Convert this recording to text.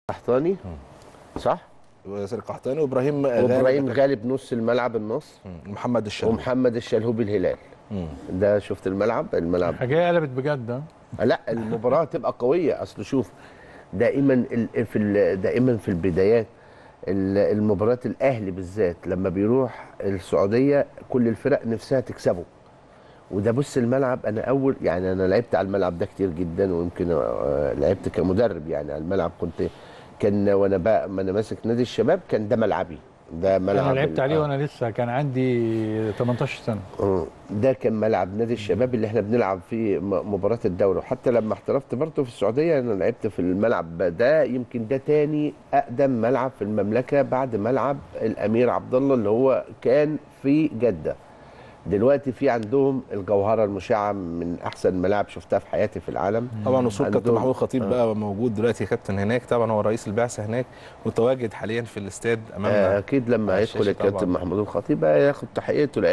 قحطاني صح ياسر القحطاني وابراهيم وابراهيم غالب غالب نص الملعب النص مم. محمد الشلبي ومحمد الشلهوبي الهلال مم. ده شفت الملعب الملعب الحكايه قلبت بجد ها؟ لا المباراه تبقى قويه اصل شوف دائما ال- في ال- دائما في البدايات ال- المباريات الاهلي بالذات لما بيروح السعوديه كل الفرق نفسها تكسبه وده بص الملعب انا اول يعني انا لعبت على الملعب ده كتير جدا ويمكن آه، لعبت كمدرب يعني على الملعب كنت كان وانا بقى ما انا ماسك نادي الشباب كان ده ملعبي ده ملعب انا لعبت ال- عليه آه. وانا لسه كان عندي 18 سنه آه، ده كان ملعب نادي الشباب اللي احنا بنلعب فيه م- مباراة الدوري وحتى لما احترفت برضه في السعودية انا لعبت في الملعب ده يمكن ده تاني اقدم ملعب في المملكة بعد ملعب الامير عبد الله اللي هو كان في جدة دلوقتي في عندهم الجوهرة المشعة من احسن ملاعب شفتها في حياتي في العالم طبعا وصول كابتن عندهم- محمود خطيب آه. بقى موجود دلوقتي كابتن هناك طبعا هو رئيس البعثه هناك متواجد حاليا في الاستاد امامنا آه، اكيد لما على هيدخل الشاشة الكابتن طبعاً. محمود الخطيب هياخد تحيته